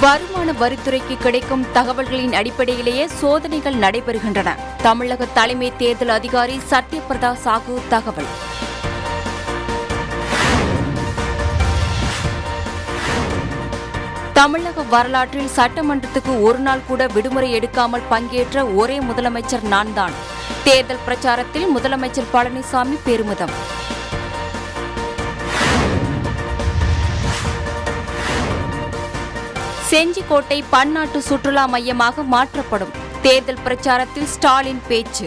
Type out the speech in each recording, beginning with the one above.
வருமான வரித்துறைக்கு கிடைக்கும் தகவல்களின் அடிப்படையிலேயே சோதனைகள் நடைபெறுகின்றன தமிழக தலைமை தேர்தல் அதிகாரி சத்யபிரதா சாகு தகவல் தமிழக வரலாற்றில் சட்டமன்றத்துக்கு ஒரு நாள் கூட விடுமுறை எடுக்காமல் பங்கேற்ற ஒரே முதலமைச்சர் நான் தான் தேர்தல் பிரச்சாரத்தில் முதலமைச்சர் பழனிசாமி பெருமிதம் செஞ்சிக்கோட்டை பன்னாட்டு சுற்றுலா மையமாக மாற்றப்படும் தேர்தல் பிரச்சாரத்தில் ஸ்டாலின் பேச்சு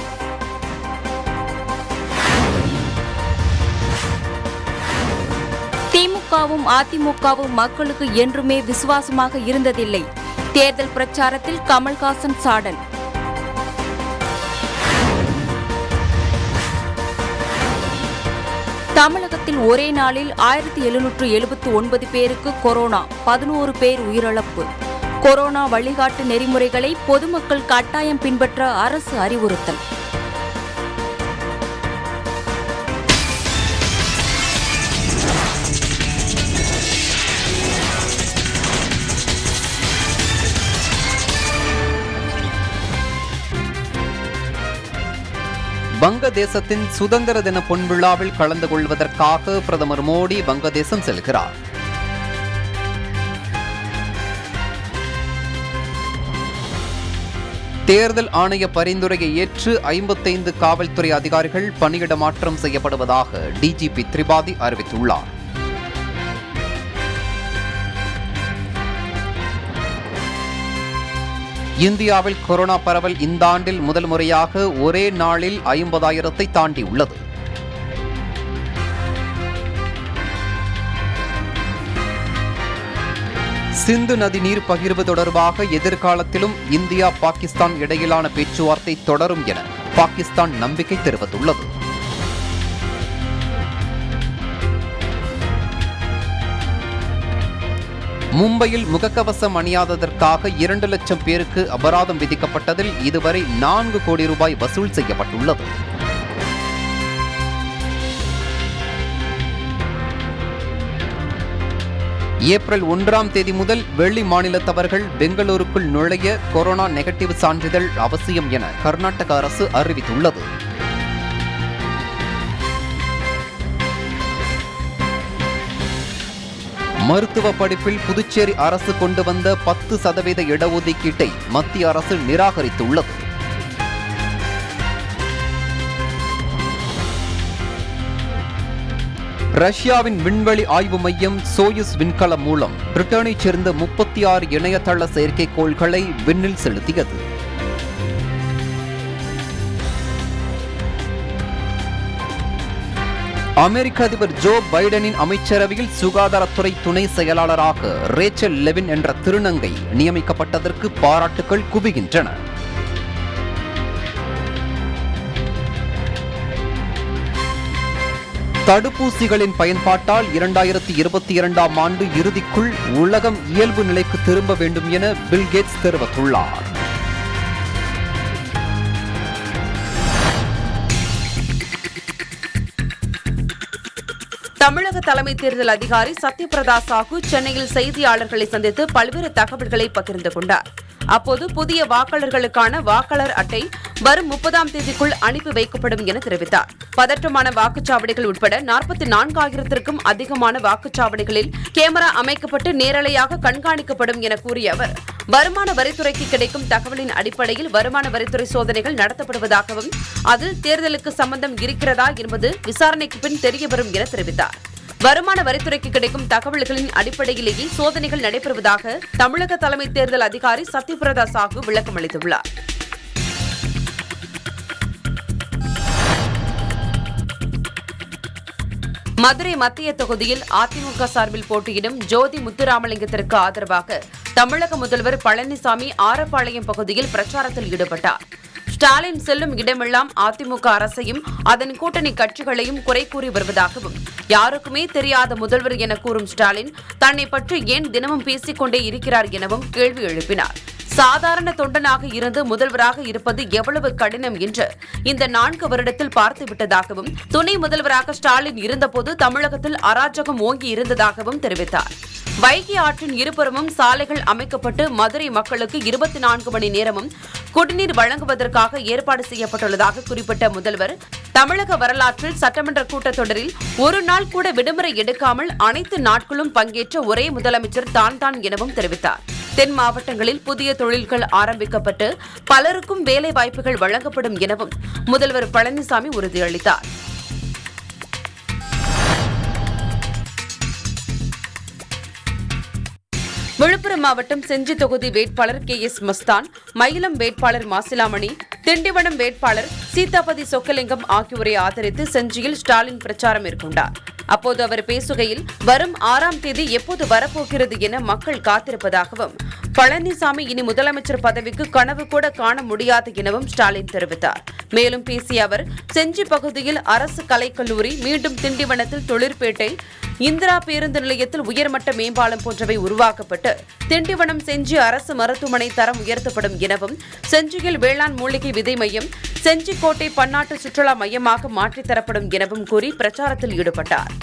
திமுகவும் அதிமுகவும் மக்களுக்கு என்றுமே விசுவாசமாக இருந்ததில்லை தேர்தல் பிரச்சாரத்தில் கமல்ஹாசன் சாடல் தமிழகத்தில் ஒரே நாளில் ஆயிரத்தி எழுநூற்று எழுபத்து ஒன்பது பேருக்கு கொரோனா பதினோரு பேர் உயிரிழப்பு கொரோனா வழிகாட்டு நெறிமுறைகளை பொதுமக்கள் கட்டாயம் பின்பற்ற அரசு அறிவுறுத்தல் வங்கதேசத்தின் சுதந்திர தின பொன்விழாவில் கலந்து கொள்வதற்காக பிரதமர் மோடி வங்கதேசம் செல்கிறார் தேர்தல் ஆணைய பரிந்துரையை ஏற்று ஐம்பத்தைந்து காவல்துறை அதிகாரிகள் பணியிட மாற்றம் செய்யப்படுவதாக டிஜிபி திரிபாதி அறிவித்துள்ளார் இந்தியாவில் கொரோனா பரவல் இந்த ஆண்டில் முதல் முறையாக ஒரே நாளில் ஐம்பதாயிரத்தை தாண்டியுள்ளது சிந்து நதி நீர் பகிர்வு தொடர்பாக எதிர்காலத்திலும் இந்தியா பாகிஸ்தான் இடையிலான பேச்சுவார்த்தை தொடரும் என பாகிஸ்தான் நம்பிக்கை தெரிவித்துள்ளது மும்பையில் முகக்கவசம் அணியாததற்காக இரண்டு லட்சம் பேருக்கு அபராதம் விதிக்கப்பட்டதில் இதுவரை நான்கு கோடி ரூபாய் வசூல் செய்யப்பட்டுள்ளது ஏப்ரல் ஒன்றாம் தேதி முதல் வெளி மாநிலத்தவர்கள் பெங்களூருக்குள் நுழைய கொரோனா நெகட்டிவ் சான்றிதழ் அவசியம் என கர்நாடக அரசு அறிவித்துள்ளது மருத்துவ படிப்பில் புதுச்சேரி அரசு கொண்டு வந்த பத்து சதவீத இடஒதுக்கீட்டை மத்திய அரசு நிராகரித்துள்ளது ரஷ்யாவின் விண்வெளி ஆய்வு மையம் சோயுஸ் விண்கலம் மூலம் பிரிட்டனைச் சேர்ந்த முப்பத்தி ஆறு இணையதள செயற்கைக்கோள்களை விண்ணில் செலுத்தியது அமெரிக்க அதிபர் ஜோ பைடனின் அமைச்சரவையில் சுகாதாரத்துறை துணை செயலாளராக ரேச்சல் லெவின் என்ற திருநங்கை நியமிக்கப்பட்டதற்கு பாராட்டுகள் குவிகின்றன தடுப்பூசிகளின் பயன்பாட்டால் இரண்டாயிரத்தி இருபத்தி இரண்டாம் ஆண்டு இறுதிக்குள் உலகம் இயல்பு நிலைக்கு திரும்ப வேண்டும் என பில்கேட்ஸ் தெரிவித்துள்ளார் தமிழக தலைமை தேர்தல் அதிகாரி சத்யபிரதா சாஹூ சென்னையில் செய்தியாளர்களை சந்தித்து பல்வேறு தகவல்களை பகிர்ந்து கொண்டார் அப்போது புதிய வாக்காளர்களுக்கான வாக்காளர் அட்டை வரும் முப்பதாம் தேதிக்குள் அனுப்பி வைக்கப்படும் என தெரிவித்தார் பதற்றமான வாக்குச்சாவடிகள் உட்பட நாற்பத்தி நான்காயிரத்திற்கும் அதிகமான வாக்குச்சாவடிகளில் கேமரா அமைக்கப்பட்டு நேரலையாக கண்காணிக்கப்படும் என கூறிய அவர் வருமான வரித்துறைக்கு கிடைக்கும் தகவலின் அடிப்படையில் வருமான வரித்துறை சோதனைகள் நடத்தப்படுவதாகவும் அதில் தேர்தலுக்கு சம்பந்தம் இருக்கிறதா என்பது விசாரணைக்கு பின் தெரியவரும் என தெரிவித்தார் வருமான வரித்துறைக்கு கிடைக்கும் தகவல்களின் அடிப்படையிலேயே சோதனைகள் நடைபெறுவதாக தமிழக தலைமை தேர்தல் அதிகாரி சத்யபிரதா சாஹூ விளக்கம் அளித்துள்ளார் மதுரை மத்திய தொகுதியில் அதிமுக சார்பில் போட்டியிடும் ஜோதி முத்துராமலிங்கத்திற்கு ஆதரவாக தமிழக முதல்வர் பழனிசாமி ஆரப்பாளையம் பகுதியில் பிரச்சாரத்தில் ஈடுபட்டார் ஸ்டாலின் செல்லும் இடமெல்லாம் அதிமுக அரசையும் அதன் கூட்டணி கட்சிகளையும் குறை கூறி வருவதாகவும் யாருக்குமே தெரியாத முதல்வர் என கூறும் ஸ்டாலின் தன்னை பற்றி ஏன் தினமும் பேசிக் கொண்டே இருக்கிறார் எனவும் கேள்வி எழுப்பினார் சாதாரண தொண்டனாக இருந்து முதல்வராக இருப்பது எவ்வளவு கடினம் என்று இந்த நான்கு வருடத்தில் பார்த்துவிட்டதாகவும் துணை முதல்வராக ஸ்டாலின் இருந்தபோது தமிழகத்தில் அராஜகம் ஓங்கி இருந்ததாகவும் தெரிவித்தார் வைகை ஆற்றின் இருபுறமும் சாலைகள் அமைக்கப்பட்டு மதுரை மக்களுக்கு இருபத்தி நான்கு மணி நேரமும் குடிநீர் வழங்குவதற்காக ஏற்பாடு செய்யப்பட்டுள்ளதாக குறிப்பிட்ட முதல்வர் தமிழக வரலாற்றில் சட்டமன்ற கூட்டத்தொடரில் ஒரு நாள் கூட விடுமுறை எடுக்காமல் அனைத்து நாட்களும் பங்கேற்ற ஒரே முதலமைச்சர் தான் தான் எனவும் தெரிவித்தார் தென் மாவட்டங்களில் புதிய தொழில்கள் ஆரம்பிக்கப்பட்டு பலருக்கும் வேலை வாய்ப்புகள் வழங்கப்படும் எனவும் முதல்வர் பழனிசாமி உறுதியளித்தார் விழுப்புரம் மாவட்டம் செஞ்சி தொகுதி வேட்பாளர் கே எஸ் மஸ்தான் மயிலம் வேட்பாளர் மாசிலாமணி திண்டிவனம் வேட்பாளர் சீதாபதி சொக்கலிங்கம் ஆகியோரை ஆதரித்து செஞ்சியில் ஸ்டாலின் பிரச்சாரம் மேற்கொண்டார் அப்போது அவர் பேசுகையில் வரும் ஆறாம் தேதி எப்போது வரப்போகிறது என மக்கள் காத்திருப்பதாகவும் பழனிசாமி இனி முதலமைச்சர் பதவிக்கு கனவு கூட காண முடியாது எனவும் ஸ்டாலின் தெரிவித்தார் மேலும் பேசிய அவர் செஞ்சி பகுதியில் அரசு கலைக்கல்லூரி மீண்டும் திண்டிவனத்தில் தொழிற்பேட்டை இந்திரா பேருந்து நிலையத்தில் உயர்மட்ட மேம்பாலம் போன்றவை உருவாக்கப்பட்டு திண்டிவனம் செஞ்சி அரசு மருத்துவமனை தரம் உயர்த்தப்படும் எனவும் செஞ்சியில் வேளாண் மூலிகை விதை மையம் செஞ்சிக்கோட்டை பன்னாட்டு சுற்றுலா மையமாக மாற்றித் தரப்படும் எனவும் கூறி பிரச்சாரத்தில் ஈடுபட்டார்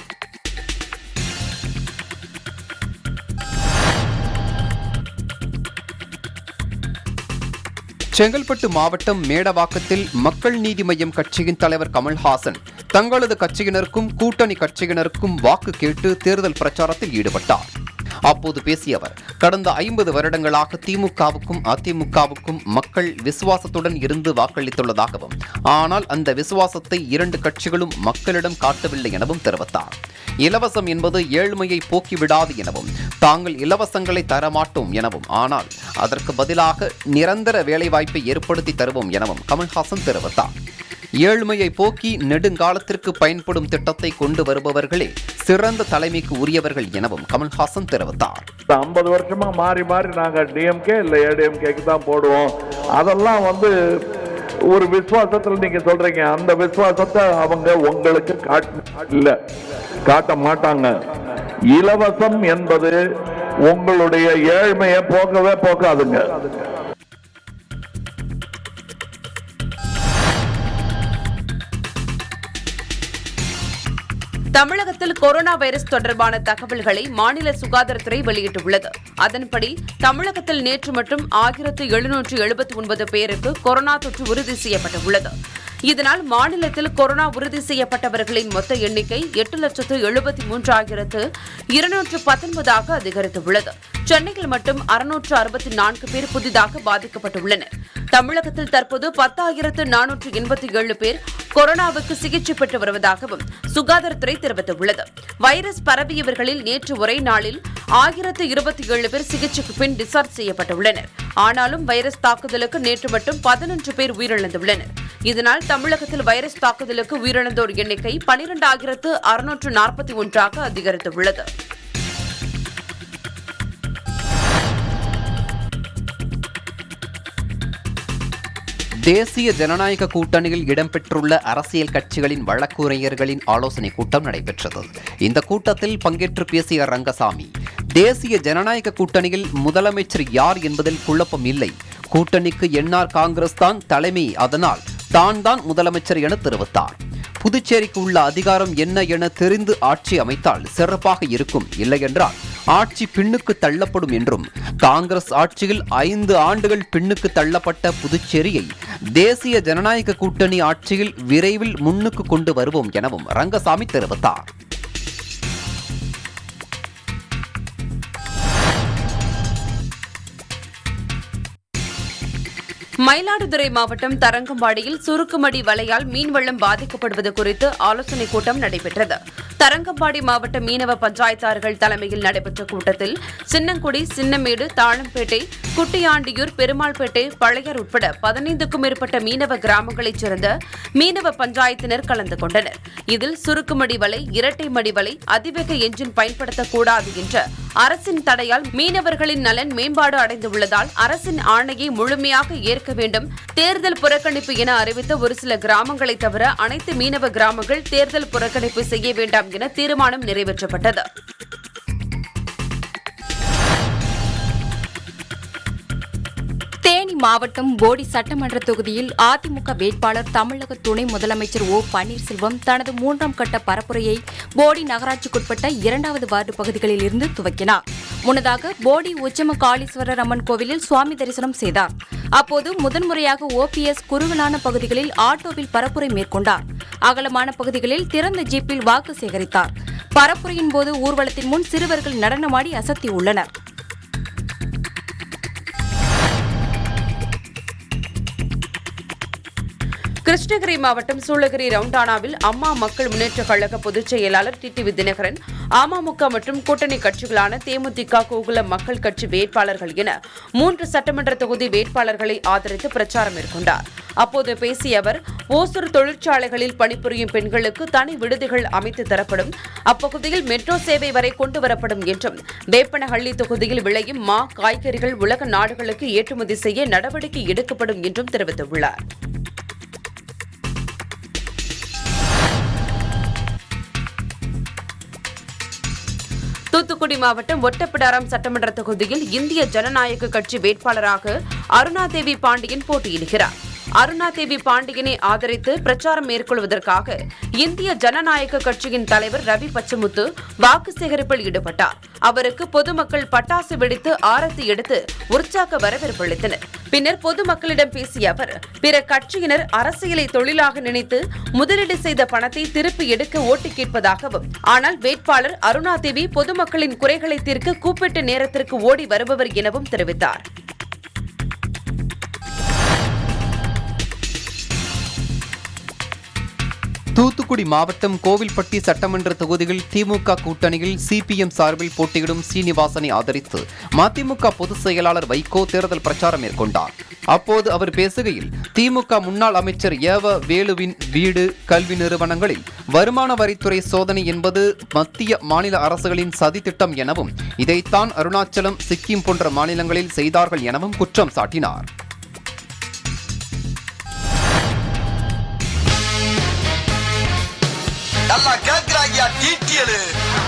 செங்கல்பட்டு மாவட்டம் மேடவாக்கத்தில் மக்கள் நீதி மய்யம் கட்சியின் தலைவர் கமல்ஹாசன் தங்களது கட்சியினருக்கும் கூட்டணி கட்சியினருக்கும் வாக்கு கேட்டு தேர்தல் பிரச்சாரத்தில் ஈடுபட்டார் அப்போது பேசிய அவர் கடந்த ஐம்பது வருடங்களாக திமுகவுக்கும் அதிமுகவுக்கும் மக்கள் விசுவாசத்துடன் இருந்து வாக்களித்துள்ளதாகவும் ஆனால் அந்த விசுவாசத்தை இரண்டு கட்சிகளும் மக்களிடம் காட்டவில்லை எனவும் தெரிவித்தார் இலவசம் என்பது ஏழ்மையை போக்கிவிடாது எனவும் தாங்கள் இலவசங்களை தரமாட்டோம் எனவும் ஆனால் அதற்கு பதிலாக நிரந்தர வேலைவாய்ப்பை ஏற்படுத்தி தருவோம் எனவும் கமல்ஹாசன் தெரிவித்தார் ஏழ்மையை போக்கி நெடுங்காலத்திற்கு பயன்படும் திட்டத்தை கொண்டு வருபவர்களே சிறந்த தலைமைக்கு உரியவர்கள் எனவும் கமல்ஹாசன் தெரிவித்தார் ஐம்பது வருஷமா மாறி மாறி நாங்க டிஎம்கே இல்ல ஏடிஎம்கேக்கு தான் போடுவோம் அதெல்லாம் வந்து ஒரு விசுவாசத்துல நீங்க சொல்றீங்க அந்த விசுவாசத்தை அவங்க உங்களுக்கு காட்ட இல்ல காட்ட மாட்டாங்க இலவசம் என்பது உங்களுடைய ஏழ்மையை போக்கவே போக்காதுங்க தமிழகத்தில் கொரோனா வைரஸ் தொடர்பான தகவல்களை மாநில சுகாதாரத்துறை வெளியிட்டுள்ளது அதன்படி தமிழகத்தில் நேற்று மட்டும் ஆயிரத்து எழுநூற்று எழுபத்தி ஒன்பது பேருக்கு கொரோனா தொற்று உறுதி செய்யப்பட்டுள்ளது இதனால் மாநிலத்தில் கொரோனா உறுதி செய்யப்பட்டவர்களின் மொத்த எண்ணிக்கை எட்டு லட்சத்து எழுபத்தி மூன்றாயிரத்து இருநூற்று பத்தொன்பதாக அதிகரித்துள்ளது சென்னையில் மட்டும் அறுநூற்று அறுபத்தி நான்கு பேர் புதிதாக பாதிக்கப்பட்டுள்ளனர் தமிழகத்தில் தற்போது பத்தாயிரத்து நானூற்று எண்பத்தி ஏழு பேர் கொரோனாவுக்கு சிகிச்சை பெற்று வருவதாகவும் சுகாதாரத்துறை தெரிவித்துள்ளது வைரஸ் பரவியவர்களில் நேற்று ஒரே நாளில் ஆயிரத்து இருபத்தி ஏழு பேர் சிகிச்சைக்கு பின் டிஸ்சார்ஜ் செய்யப்பட்டுள்ளனர் ஆனாலும் வைரஸ் தாக்குதலுக்கு நேற்று மட்டும் பதினொன்று பேர் உயிரிழந்துள்ளனர் இதனால் தமிழகத்தில் வைரஸ் தாக்குதலுக்கு உயிரிழந்தோர் எண்ணிக்கை பனிரெண்டாயிரத்து அறுநூற்று நாற்பத்தி ஒன்றாக அதிகரித்துள்ளது தேசிய ஜனநாயக கூட்டணியில் இடம்பெற்றுள்ள அரசியல் கட்சிகளின் வழக்குரைஞர்களின் ஆலோசனைக் கூட்டம் நடைபெற்றது இந்த கூட்டத்தில் பங்கேற்று பேசிய ரங்கசாமி தேசிய ஜனநாயக கூட்டணியில் முதலமைச்சர் யார் என்பதில் குழப்பம் இல்லை கூட்டணிக்கு என்ஆர் காங்கிரஸ் தான் தலைமை அதனால் தான் தான் முதலமைச்சர் என தெரிவித்தார் புதுச்சேரிக்கு உள்ள அதிகாரம் என்ன என தெரிந்து ஆட்சி அமைத்தால் சிறப்பாக இருக்கும் இல்லையென்றால் ஆட்சி பின்னுக்கு தள்ளப்படும் என்றும் காங்கிரஸ் ஆட்சியில் ஐந்து ஆண்டுகள் பின்னுக்கு தள்ளப்பட்ட புதுச்சேரியை தேசிய ஜனநாயக கூட்டணி ஆட்சியில் விரைவில் முன்னுக்கு கொண்டு வருவோம் எனவும் ரங்கசாமி தெரிவித்தார் மயிலாடுதுறை மாவட்டம் தரங்கம்பாடியில் சுருக்குமடி வலையால் மீன்வளம் பாதிக்கப்படுவது குறித்து ஆலோசனைக் கூட்டம் நடைபெற்றது தரங்கம்பாடி மாவட்ட மீனவ பஞ்சாயத்தார்கள் தலைமையில் நடைபெற்ற கூட்டத்தில் சின்னங்குடி சின்னமேடு தாழம்பேட்டை குட்டியாண்டியூர் பெருமாள்பேட்டை பழையர் உட்பட பதினைந்துக்கும் மேற்பட்ட மீனவ கிராமங்களைச் சேர்ந்த மீனவ பஞ்சாயத்தினர் கலந்து கொண்டனர் இதில் சுருக்குமடி வலை இரட்டை மடி வலை அதிவேக எஞ்சின் பயன்படுத்தக்கூடாது என்ற அரசின் தடையால் மீனவர்களின் நலன் மேம்பாடு அடைந்துள்ளதால் அரசின் ஆணையை முழுமையாக ஏற்க வேண்டும் தேர்தல் புறக்கணிப்பு என அறிவித்த ஒரு சில கிராமங்களை தவிர அனைத்து மீனவ கிராமங்கள் தேர்தல் புறக்கணிப்பு செய்ய வேண்டாம் என தீர்மானம் நிறைவேற்றப்பட்டது தேனி மாவட்டம் போடி சட்டமன்ற தொகுதியில் அதிமுக வேட்பாளர் தமிழக துணை முதலமைச்சர் ஓ பன்னீர்செல்வம் தனது மூன்றாம் கட்ட பரப்புரையை போடி நகராட்சிக்குட்பட்ட இரண்டாவது வார்டு பகுதிகளில் இருந்து துவக்கினார் முன்னதாக போடி உச்சம காளீஸ்வரர் அம்மன் கோவிலில் சுவாமி தரிசனம் செய்தார் அப்போது முதன்முறையாக ஓபிஎஸ் குறுகலான பகுதிகளில் ஆட்டோவில் பரப்புரை மேற்கொண்டார் அகலமான பகுதிகளில் திறந்த ஜீப்பில் வாக்கு சேகரித்தார் பரப்புரையின் போது ஊர்வலத்தின் முன் சிறுவர்கள் நடனமாடி அசத்தியுள்ளனர் கிருஷ்ணகிரி மாவட்டம் சூளகிரி ரவுண்டானாவில் அம்மா மக்கள் முன்னேற்ற கழக பொதுச் செயலாளர் டிடிவி தினகரன் அமமுக மற்றும் கூட்டணி கட்சிகளான தேமுதிக கோகுலம் மக்கள் கட்சி வேட்பாளர்கள் என மூன்று சட்டமன்ற தொகுதி வேட்பாளர்களை ஆதரித்து பிரச்சாரம் மேற்கொண்டார் அப்போது பேசிய அவர் ஓசூர் தொழிற்சாலைகளில் பணிபுரியும் பெண்களுக்கு தனி விடுதிகள் அமைத்து தரப்படும் அப்பகுதியில் மெட்ரோ சேவை வரை கொண்டு வரப்படும் என்றும் வேப்பனஹள்ளி தொகுதியில் விளையும் மா காய்கறிகள் உலக நாடுகளுக்கு ஏற்றுமதி செய்ய நடவடிக்கை எடுக்கப்படும் என்றும் தெரிவித்துள்ளார் தூத்துக்குடி மாவட்டம் ஒட்டப்பிடாரம் சட்டமன்ற தொகுதியில் இந்திய ஜனநாயக கட்சி வேட்பாளராக அருணாதேவி பாண்டியன் போட்டியிடுகிறார் அருணாதேவி பாண்டியனை ஆதரித்து பிரச்சாரம் மேற்கொள்வதற்காக இந்திய ஜனநாயக கட்சியின் தலைவர் ரவி பச்சமுத்து வாக்கு சேகரிப்பில் ஈடுபட்டார் அவருக்கு பொதுமக்கள் பட்டாசு வெடித்து ஆரத்தி எடுத்து உற்சாக வரவேற்பு அளித்தனர் பின்னர் பொதுமக்களிடம் பேசிய அவர் பிற கட்சியினர் அரசியலை தொழிலாக நினைத்து முதலீடு செய்த பணத்தை திருப்பி எடுக்க ஓட்டு கேட்பதாகவும் ஆனால் வேட்பாளர் அருணாதேவி பொதுமக்களின் குறைகளை தீர்க்க கூப்பிட்ட நேரத்திற்கு ஓடி வருபவர் எனவும் தெரிவித்தார் தூத்துக்குடி மாவட்டம் கோவில்பட்டி சட்டமன்ற தொகுதியில் திமுக கூட்டணியில் சிபிஎம் சார்பில் போட்டியிடும் சீனிவாசனை ஆதரித்து மதிமுக பொதுச் செயலாளர் வைகோ தேர்தல் பிரச்சாரம் மேற்கொண்டார் அப்போது அவர் பேசுகையில் திமுக முன்னாள் அமைச்சர் ஏவ வேலுவின் வீடு கல்வி நிறுவனங்களில் வருமான வரித்துறை சோதனை என்பது மத்திய மாநில அரசுகளின் சதித்திட்டம் எனவும் இதைத்தான் அருணாச்சலம் சிக்கிம் போன்ற மாநிலங்களில் செய்தார்கள் எனவும் குற்றம் சாட்டினார் நல்லா கேக்குறாங்கயா டீட்டியலு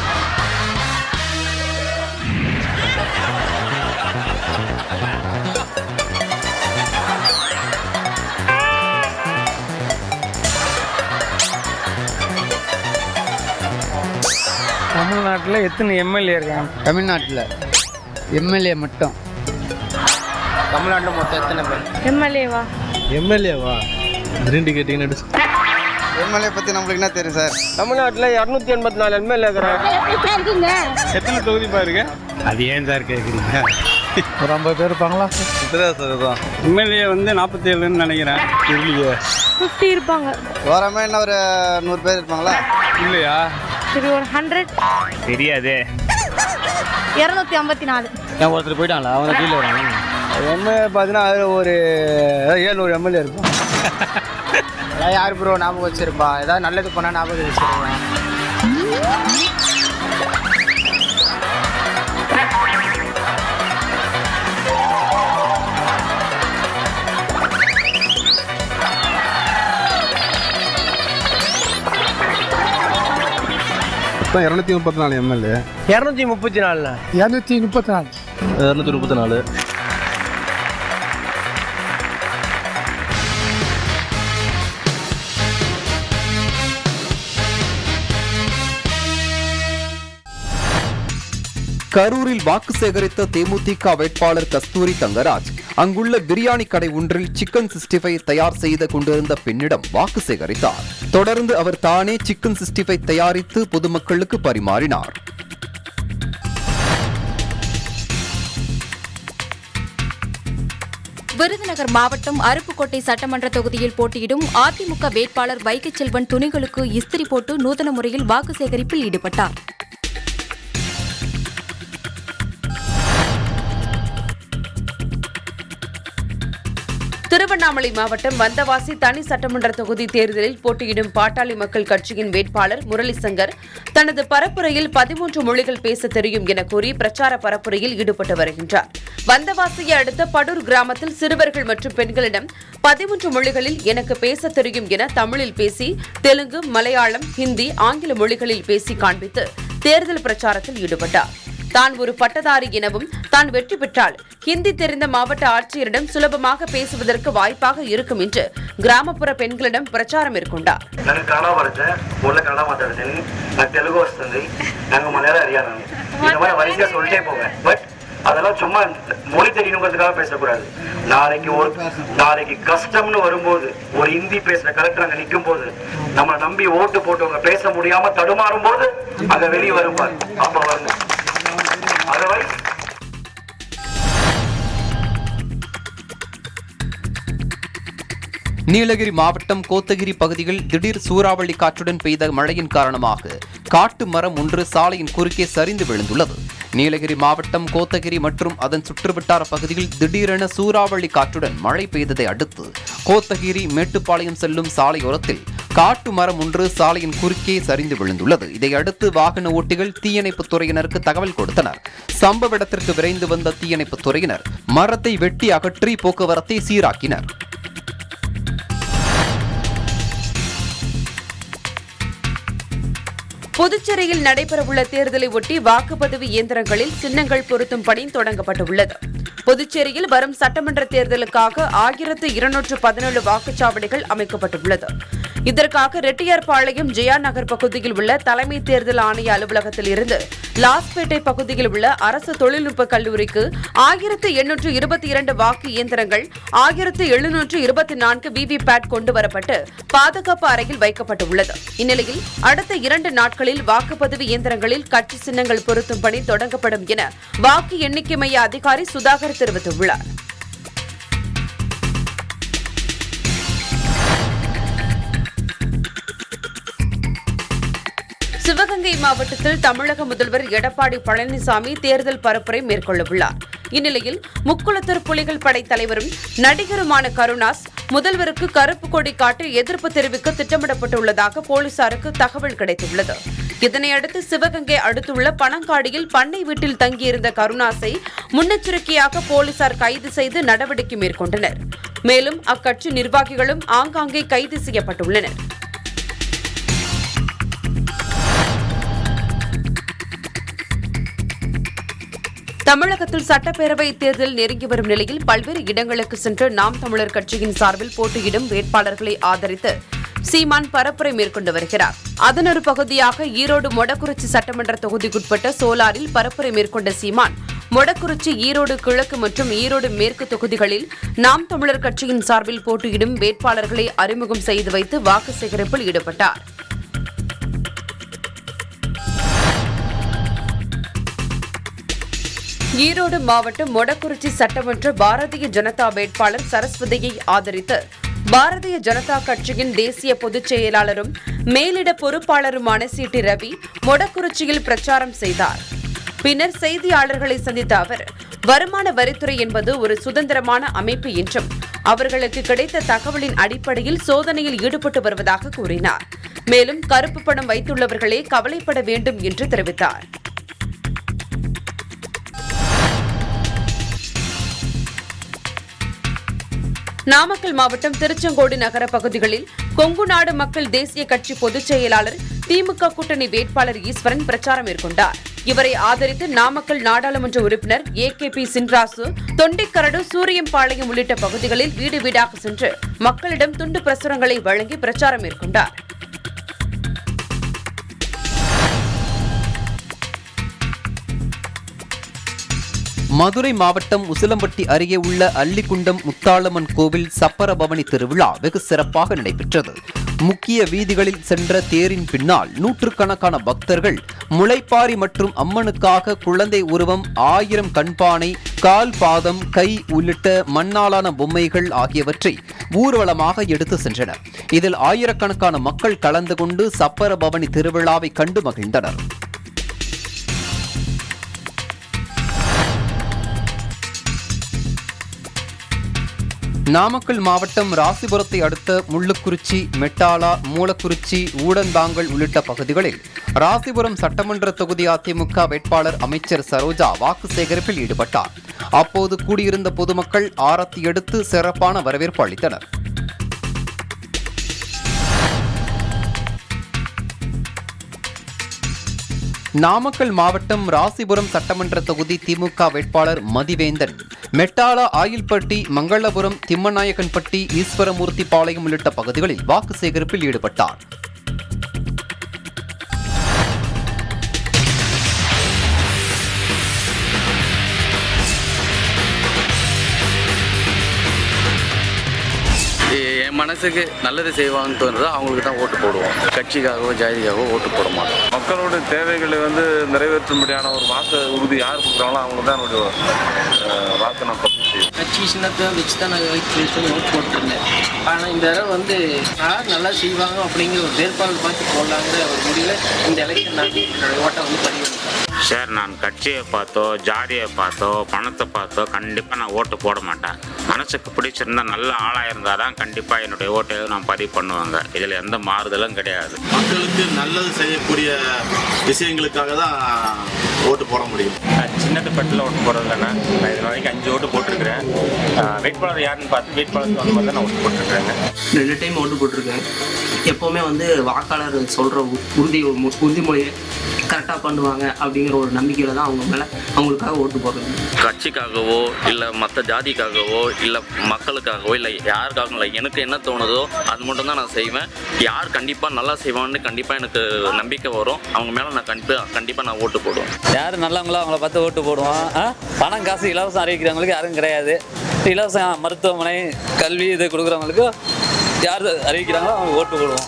தமிழ்நாட்டில் எத்தனை எம்எல்ஏ இருக்காங்க தமிழ்நாட்டில் எம்எல்ஏ மட்டும் தமிழ்நாட்டில் மொத்தம் எத்தனை பேர் எம்எல்ஏவா எம்எல்ஏவா கிரீன் கேட்டீங்கன்னு எம்எல்ஏ பற்றி நம்மளுக்கு என்ன தெரியும் சார் தமிழ்நாட்டில் இரநூத்தி எண்பத்தி நாலு எம்எல்ஏ இருக்கிறாங்க எத்தனை தொகுதி பாருங்க அது ஏன் சார் கேட்குறீங்க ஒரு ஐம்பது பேர் இருப்பாங்களா தெரியாது சார் இதுதான் எம்எல்ஏ வந்து நாற்பத்தேழுன்னு நினைக்கிறேன் இல்லையே ஃபிஃப்டி இருப்பாங்க ஓரமாக என்ன ஒரு நூறு பேர் இருப்பாங்களா இல்லையா சரி ஒரு ஹண்ட்ரட் தெரியாதே இரநூத்தி ஐம்பத்தி நாலு ஏன் ஒருத்தர் போயிட்டாங்களா அவங்க கீழே வராங்க எம்எல்ஏ பார்த்தீங்கன்னா அதில் ஒரு ஏழ்நூறு எம்எல்ஏ இருக்கும் அதான் யார் ப்ரோ ஞாபகம் வச்சிருப்பா ஏதாவது நல்லது பண்ணால் ஞாபகம் வச்சிருப்பா இப்போ இரநூத்தி முப்பத்தி நாலு எம்எல்ஏ இரநூத்தி முப்பத்தி நாலுண்ணா இரநூத்தி முப்பத்தி நாலு இரநூத்தி முப்பத்தி நாலு கரூரில் வாக்கு சேகரித்த தேமுதிக வேட்பாளர் கஸ்தூரி தங்கராஜ் அங்குள்ள பிரியாணி கடை ஒன்றில் சிக்கன் சிக்ஸ்டி தயார் செய்து கொண்டிருந்த பெண்ணிடம் வாக்கு சேகரித்தார் தொடர்ந்து அவர் தானே சிக்கன் சிக்ஸ்டி தயாரித்து பொதுமக்களுக்கு பரிமாறினார் விருதுநகர் மாவட்டம் அருப்புக்கோட்டை சட்டமன்ற தொகுதியில் போட்டியிடும் அதிமுக வேட்பாளர் வைகை செல்வன் துணிகளுக்கு இஸ்திரி போட்டு நூதன முறையில் வாக்கு சேகரிப்பில் ஈடுபட்டார் திருவண்ணாமலை மாவட்டம் வந்தவாசி தனி சட்டமன்ற தொகுதி தேர்தலில் போட்டியிடும் பாட்டாளி மக்கள் கட்சியின் வேட்பாளர் முரளி சங்கர் தனது பரப்புரையில் பதிமூன்று மொழிகள் பேச தெரியும் என கூறி பிரச்சார பரப்புரையில் ஈடுபட்டு வருகின்றார் வந்தவாசியை அடுத்த படூர் கிராமத்தில் சிறுவர்கள் மற்றும் பெண்களிடம் பதிமூன்று மொழிகளில் எனக்கு பேச தெரியும் என தமிழில் பேசி தெலுங்கு மலையாளம் ஹிந்தி ஆங்கில மொழிகளில் பேசி காண்பித்து தேர்தல் பிரச்சாரத்தில் ஈடுபட்டார் தான் ஒரு பட்டதாரி எனவும் தான் வெற்றி பெற்றால் ஹிந்தி தெரிந்த மாவட்ட ஆட்சியரிடம் சுலபமாக பேசுவதற்கு வாய்ப்பாக இருக்கும் என்று கிராமப்புற பெண்களிடம் பிரச்சாரம் மேற்கொண்டார் ನನಗೆ ಕನ್ನಡ ಬರುತ್ತೆ ಒಳ್ಳೆ ಕನ್ನಡ ಮಾತಾಡ್ತೀನಿ నాకు తెలుగు వస్తుంది నాకు మలయాళం அறியாது இந்த மாதிரி வரிசையா சொல்லிட்டே போவேன் பட் அதெல்லாம் சும்மா மொழி தெரியணுங்கிறதுக்காக பேசக்கூடாது நாளைக்கு ஒரு நாளைக்கு கஷ்டம்னு வரும்போது ஒரு ஹிந்தி பேசுற கலெக்டர் அங்க நிற்கும் போது நம்மளை நம்பி ஓட்டு போட்டவங்க பேச முடியாம தடுமாறும் போது அங்க வெளியே வரும் பாரு அப்ப வரணும் அதர்வைஸ் நீலகிரி மாவட்டம் கோத்தகிரி பகுதியில் திடீர் சூறாவளி காற்றுடன் பெய்த மழையின் காரணமாக காட்டு மரம் ஒன்று சாலையின் குறுக்கே சரிந்து விழுந்துள்ளது நீலகிரி மாவட்டம் கோத்தகிரி மற்றும் அதன் சுற்றுவட்டார பகுதியில் திடீரென சூறாவளி காற்றுடன் மழை பெய்ததை அடுத்து கோத்தகிரி மேட்டுப்பாளையம் செல்லும் சாலையோரத்தில் காட்டு மரம் ஒன்று சாலையின் குறுக்கே சரிந்து விழுந்துள்ளது இதையடுத்து வாகன ஓட்டிகள் தீயணைப்புத் துறையினருக்கு தகவல் கொடுத்தனர் சம்பவ இடத்திற்கு விரைந்து வந்த தீயணைப்புத் துறையினர் மரத்தை வெட்டி அகற்றி போக்குவரத்தை சீராக்கினர் புதுச்சேரியில் நடைபெறவுள்ள தேர்தலை ஒட்டி வாக்குப்பதிவு இயந்திரங்களில் சின்னங்கள் பொருத்தும் பணி தொடங்கப்பட்டுள்ளது புதுச்சேரியில் வரும் சட்டமன்ற தேர்தலுக்காக ஆயிரத்து இருநூற்று பதினேழு வாக்குச்சாவடிகள் அமைக்கப்பட்டுள்ளது இதற்காக ரெட்டியார்பாளையம் ஜெயா நகர் பகுதியில் உள்ள தலைமை தேர்தல் ஆணைய அலுவலகத்தில் இருந்து லாஸ்பேட்டை பகுதியில் உள்ள அரசு தொழில்நுட்ப கல்லூரிக்கு ஆயிரத்து எண்ணூற்று இருபத்தி இரண்டு வாக்கு இயந்திரங்கள் ஆயிரத்து எழுநூற்று இருபத்தி நான்கு விவிபேட் கொண்டு வரப்பட்டு பாதுகாப்பு அறையில் வைக்கப்பட்டுள்ளது இந்நிலையில் அடுத்த இரண்டு நாட்களில் வாக்குப்பதிவு இயந்திரங்களில் கட்சி சின்னங்கள் பொருத்தும் பணி தொடங்கப்படும் என வாக்கு எண்ணிக்கை மைய அதிகாரி சுதாகர் தெரிவித்துள்ளார் சிவகங்கை மாவட்டத்தில் தமிழக முதல்வர் எடப்பாடி பழனிசாமி தேர்தல் பரப்புரை மேற்கொள்ளவுள்ளார் இந்நிலையில் முக்குளத்தூர் புலிகள் படை தலைவரும் நடிகருமான கருணாஸ் முதல்வருக்கு கருப்பு கொடி காட்டி எதிர்ப்பு தெரிவிக்க திட்டமிடப்பட்டுள்ளதாக போலீசாருக்கு தகவல் கிடைத்துள்ளது இதனையடுத்து சிவகங்கை அடுத்துள்ள பனங்காடியில் பண்ணை வீட்டில் தங்கியிருந்த கருணாஸை முன்னெச்சரிக்கையாக போலீசார் கைது செய்து நடவடிக்கை மேற்கொண்டனர் மேலும் அக்கட்சி நிர்வாகிகளும் ஆங்காங்கே கைது செய்யப்பட்டுள்ளனர் தமிழகத்தில் சட்டப்பேரவை தேர்தல் நெருங்கி வரும் நிலையில் பல்வேறு இடங்களுக்கு சென்று நாம் தமிழர் கட்சியின் சார்பில் போட்டியிடும் வேட்பாளர்களை ஆதரித்து சீமான் பரப்புரை மேற்கொண்டு வருகிறார் அதன் ஒரு பகுதியாக ஈரோடு மொடக்குறிச்சி சட்டமன்ற தொகுதிக்குட்பட்ட சோலாரில் பரப்புரை மேற்கொண்ட சீமான் மொடக்குறிச்சி ஈரோடு கிழக்கு மற்றும் ஈரோடு மேற்கு தொகுதிகளில் நாம் தமிழர் கட்சியின் சார்பில் போட்டியிடும் வேட்பாளர்களை அறிமுகம் செய்து வைத்து வாக்கு சேகரிப்பில் ஈடுபட்டார் ஈரோடு மாவட்டம் மொடக்குறிச்சி சட்டமன்ற பாரதிய ஜனதா வேட்பாளர் சரஸ்வதியை ஆதரித்து பாரதிய ஜனதா கட்சியின் தேசிய பொதுச் செயலாளரும் மேலிட பொறுப்பாளருமான சி டி ரவி மொடக்குறிச்சியில் பிரச்சாரம் செய்தார் பின்னர் செய்தியாளர்களை சந்தித்த அவர் வருமான வரித்துறை என்பது ஒரு சுதந்திரமான அமைப்பு என்றும் அவர்களுக்கு கிடைத்த தகவலின் அடிப்படையில் சோதனையில் ஈடுபட்டு வருவதாக கூறினார் மேலும் கருப்பு பணம் வைத்துள்ளவர்களே கவலைப்பட வேண்டும் என்று தெரிவித்தார் நாமக்கல் மாவட்டம் திருச்செங்கோடு நகர பகுதிகளில் கொங்கு நாடு மக்கள் தேசிய கட்சி பொதுச் செயலாளர் திமுக கூட்டணி வேட்பாளர் ஈஸ்வரன் பிரச்சாரம் மேற்கொண்டார் இவரை ஆதரித்து நாமக்கல் நாடாளுமன்ற உறுப்பினர் A K P Chinrasu Thondikkaradu Suriyampalayam உள்ளிட்ட பகுதிகளில் வீடு வீடாக சென்று மக்களிடம் துண்டு பிரசுரங்களை வழங்கி பிரச்சாரம் மேற்கொண்டார் மதுரை மாவட்டம் உசிலம்பட்டி அருகே உள்ள அள்ளிக்குண்டம் முத்தாளம்மன் கோவில் சப்பரபவனி திருவிழா வெகு சிறப்பாக நடைபெற்றது முக்கிய வீதிகளில் சென்ற தேரின் பின்னால் நூற்றுக்கணக்கான பக்தர்கள் முளைப்பாரி மற்றும் அம்மனுக்காக குழந்தை உருவம் ஆயிரம் கண்பானை கால் பாதம் கை உள்ளிட்ட மண்ணாலான பொம்மைகள் ஆகியவற்றை ஊர்வலமாக எடுத்து சென்றனர் இதில் ஆயிரக்கணக்கான மக்கள் கலந்து கொண்டு சப்பரபவனி திருவிழாவை கண்டு மகிழ்ந்தனர் நாமக்கல் மாவட்டம் ராசிபுரத்தை அடுத்த முள்ளுக்குறிச்சி மெட்டாலா மூலக்குறிச்சி ஊடந்தாங்கல் உள்ளிட்ட பகுதிகளில் ராசிபுரம் சட்டமன்ற தொகுதி அதிமுக வேட்பாளர் அமைச்சர் சரோஜா வாக்கு சேகரிப்பில் ஈடுபட்டார் அப்போது கூடியிருந்த பொதுமக்கள் ஆரத்தி எடுத்து சிறப்பான வரவேற்பு அளித்தனர் நாமக்கல் மாவட்டம் ராசிபுரம் சட்டமன்ற தொகுதி திமுக வேட்பாளர் மதிவேந்தன் மெட்டாலா ஆயில்பட்டி மங்களபுரம் திம்மநாயக்கன்பட்டி ஈஸ்வரமூர்த்தி பாளையம் உள்ளிட்ட பகுதிகளில் வாக்கு சேகரிப்பில் ஈடுபட்டார் என் மனசுக்கு நல்லது செய்வாங்கன்னு தோணுதோ அவங்களுக்கு தான் ஓட்டு போடுவோம் கட்சிக்காகவோ ஜாதிக்காகவோ ஓட்டு போட மாட்டோம் மக்களோட தேவைகளை வந்து நிறைவேற்றும்படியான ஒரு வாக்கு உறுதி யார் கொடுக்குறாங்களோ அவங்க தான் என்னுடைய அஹ், வாக்கை நான் பதிவு செய்வேன் கட்சி சின்னத்தை வச்சு தான் நான் வைத்து சொல்லி ஓட்டு போட்டுருந்தேன் ஆனால் இந்த தடவை வந்து யார் நல்லா செய்வாங்க அப்படிங்கிற ஒரு வேட்பாளர் பார்த்து போடலாங்கிற ஒரு முடிவில் இந்த எலெக்ஷன் நான் என்னோட ஓட்டை வந்து பதிவு பண்ணிட்டேன். சார் நான் கட்சியை பார்த்தோ ஜாதியை பார்த்தோ பணத்தை பார்த்தோ கண்டிப்பாக நான் ஓட்டு போட மாட்டேன் மனசுக்கு பிடிச்சிருந்தா நல்ல ஆளாக இருந்தால் தான் கண்டிப்பாக என்னுடைய ஓட்டை நான் பதிவு பண்ணுவாங்க இதில் எந்த மாறுதலும் கிடையாது மக்களுக்கு நல்லது செய்யக்கூடிய விஷயங்களுக்காக தான் ஓட்டு போட முடியும் சின்னத்து பட்டில் ஓட்டு போடுறதில்லண்ணா நான் இது வரைக்கும் அஞ்சு ஓட்டு போட்டிருக்கிறேன் ஆஹ் வேட்பாளர் யாருன்னு பார்த்து வேட்பாளர் தகுந்த மாதிரி தான் நான் ஓட்டு போட்டிருக்கிறேங்க ரெண்டு டைம் ஓட்டு போட்டிருக்கேன் எப்போவுமே வந்து வாக்காளர் சொல்கிற உறுதி உறுதிமொழியை கரெக்டாக பண்ணுவாங்க அப்படிங்கிற ஒரு நம்பிக்கையில் தான் அவங்க மேலே அவங்களுக்காக ஓட்டு போடுறது கட்சிக்காகவோ இல்லை மற்ற ஜாதிக்காகவோ இல்லை மக்களுக்காகவோ இல்லை யாருக்காகவும் இல்லை எனக்கு என்ன தோணுதோ அது மட்டும் தான் நான் செய்வேன் யார் கண்டிப்பாக நல்லா செய்வான்னு கண்டிப்பாக எனக்கு நம்பிக்கை வரும் அவங்க மேலே நான் கண்டிப்பாக கண்டிப்பாக நான் ஓட்டு போடுவேன் யார் நல்லவங்களோ அவங்கள பார்த்து ஓட்டு போடுவோம் ஆ? பணம் காசு இலவசம் அறிவிக்கிறவங்களுக்கு யாரும் கிடையாது இலவச மருத்துவமனை கல்வி இது கொடுக்குறவங்களுக்கு யார் அறிவிக்கிறாங்களோ அவங்க ஓட்டு போடுவோம்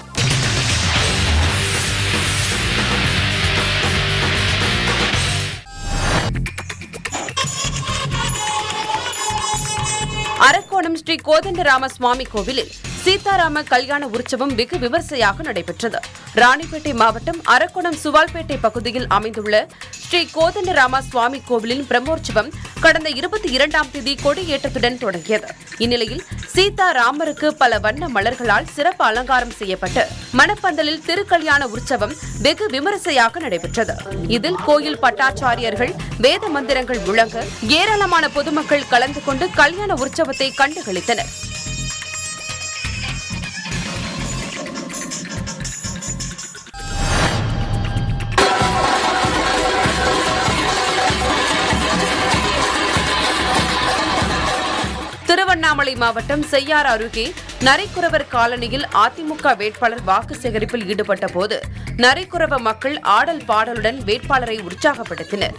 அரக்கோணம் ஸ்ரீ கோதண்டராம சுவாமி கோவிலில் சீதாராம கல்யாண உற்சவம் வெகு விமர்சையாக நடைபெற்றது ராணிப்பேட்டை மாவட்டம் அரக்கோணம் சுவால்பேட்டை பகுதியில் அமைந்துள்ள ஸ்ரீ கோதண்டராம சுவாமி கோவிலின் பிரம்மோற்சவம் கடந்த இருபத்தி இரண்டாம் தேதி கொடியேற்றத்துடன் தொடங்கியது இந்நிலையில் சீதா ராமருக்கு பல வண்ண மலர்களால் சிறப்பு அலங்காரம் செய்யப்பட்டு மணப்பந்தலில் திருக்கல்யாண உற்சவம் வெகு விமரிசையாக நடைபெற்றது இதில் கோயில் பட்டாச்சாரியர்கள் வேத மந்திரங்கள் முழங்க ஏராளமான பொதுமக்கள் கலந்து கொண்டு கல்யாண உற்சவத்தை கண்டுகளித்தனர் திருவண்ணாமலை மாவட்டம் செய்யாறு அருகே நரிக்குறவர் காலனியில் அதிமுக வேட்பாளர் வாக்கு சேகரிப்பில் ஈடுபட்ட போது நரிக்குறவ மக்கள் ஆடல் பாடலுடன் வேட்பாளரை உற்சாகப்படுத்தினர்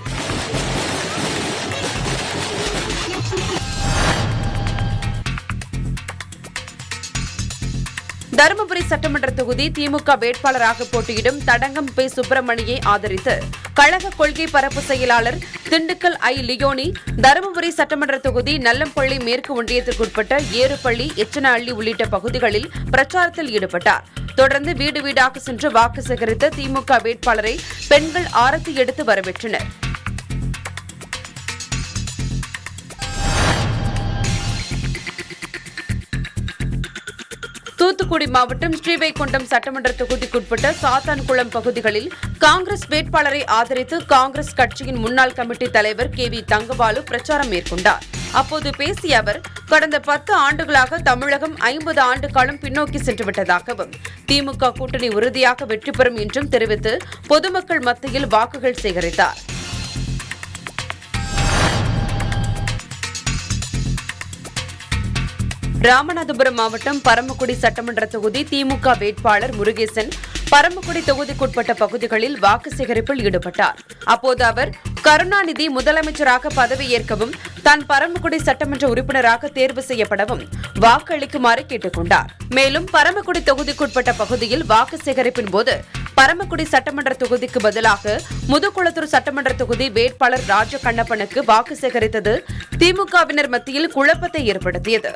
தருமபுரி சட்டமன்ற தொகுதி திமுக வேட்பாளராக போட்டியிடும் தடங்கம் பே சுப்பிரமணியை ஆதரித்து கழக கொள்கை பரப்பு செயலாளர் திண்டுக்கல் ஐ லியோனி தருமபுரி சட்டமன்ற தொகுதி நல்லம்பள்ளி மேற்கு ஒன்றியத்திற்குட்பட்ட ஏறுபள்ளி எச்சனஹள்ளி உள்ளிட்ட பகுதிகளில் பிரச்சாரத்தில் ஈடுபட்டார் தொடர்ந்து வீடு வீடாக சென்று வாக்கு சேகரித்த திமுக வேட்பாளரை பெண்கள் ஆரத்தி எடுத்து வரவேற்றனர் தூத்துக்குடி மாவட்டம் ஸ்ரீவைகுண்டம் சட்டமன்ற தொகுதிக்குட்பட்ட சாத்தான்குளம் பகுதிகளில் காங்கிரஸ் வேட்பாளரை ஆதரித்து காங்கிரஸ் கட்சியின் முன்னாள் கமிட்டி தலைவர் கே வி தங்கபாலு பிரச்சாரம் மேற்கொண்டார் அப்போது பேசிய அவர் கடந்த பத்து ஆண்டுகளாக தமிழகம் ஐம்பது ஆண்டு காலம் பின்னோக்கி சென்றுவிட்டதாகவும் திமுக கூட்டணி உறுதியாக வெற்றி பெறும் என்றும் தெரிவித்து பொதுமக்கள் மத்தியில் வாக்குகள் சேகரித்தார் ராமநாதபுரம் மாவட்டம் பரமக்குடி சட்டமன்ற தொகுதி திமுக வேட்பாளர் முருகேசன் பரமக்குடி தொகுதிக்குட்பட்ட பகுதிகளில் வாக்கு சேகரிப்பில் ஈடுபட்டார் அப்போது அவர் கருணாநிதி முதலமைச்சராக பதவியேற்கவும் தான் பரமக்குடி சட்டமன்ற உறுப்பினராக தேர்வு செய்யப்படவும் வாக்களிக்குமாறு கேட்டுக் கொண்டார் மேலும் பரமக்குடி தொகுதிக்குட்பட்ட பகுதியில் வாக்கு சேகரிப்பின் போது பரமக்குடி சட்டமன்ற தொகுதிக்கு பதிலாக முதுகுளத்தூர் சட்டமன்ற தொகுதி வேட்பாளர் ராஜ கண்ணப்பனுக்கு வாக்கு சேகரித்தது திமுகவினர் மத்தியில் குழப்பத்தை ஏற்படுத்தியது